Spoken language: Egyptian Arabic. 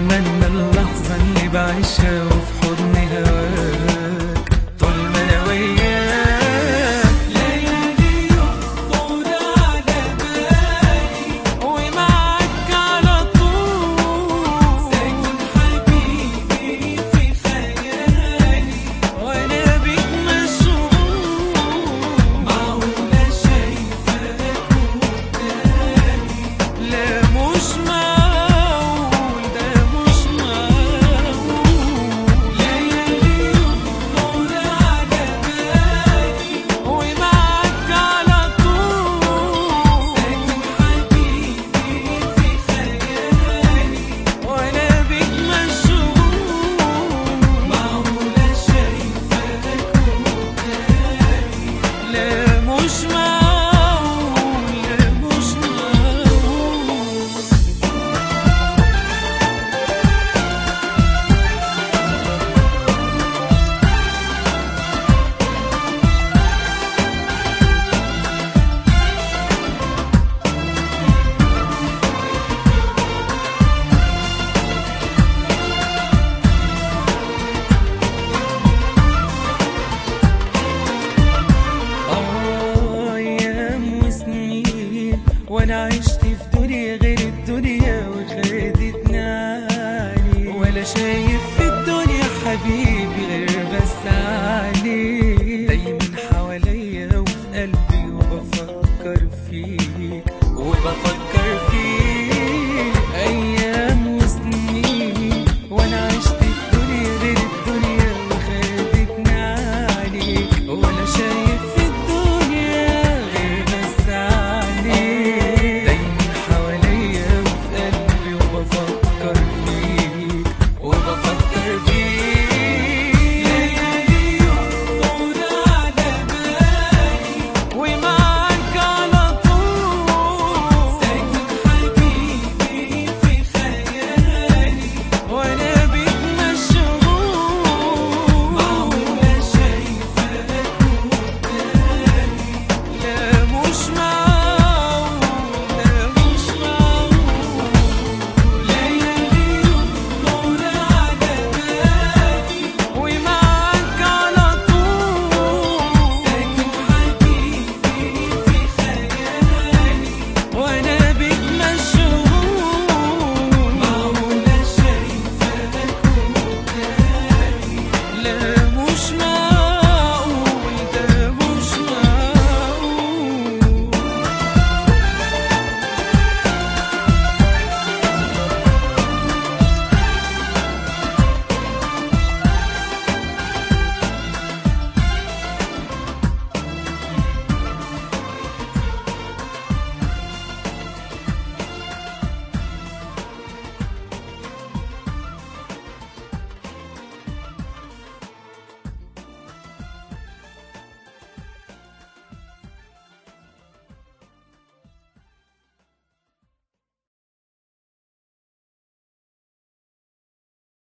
بتمنى اللحظة اللي بعيشها وفي حضن هواك طول ما انا وياك ليالي يخطر على بالي ومعاك على طول ساكن حبيبي في خيالي وانا بيك مشغول معقولة شايفاك قدامي لا مش معقول ده مش معقول ليالي يخطر على بالي ومعاك على طول ساكن حبيبي في خيالي وانا بيك مشغول معقولة شايفاك قدامي لا مش معقول لا مش معقول أيام وسنين وأنا عشت في دنيا غير الدنيا وخدتني علي ولا شايف في الدنيا حبيبي غير بس عليك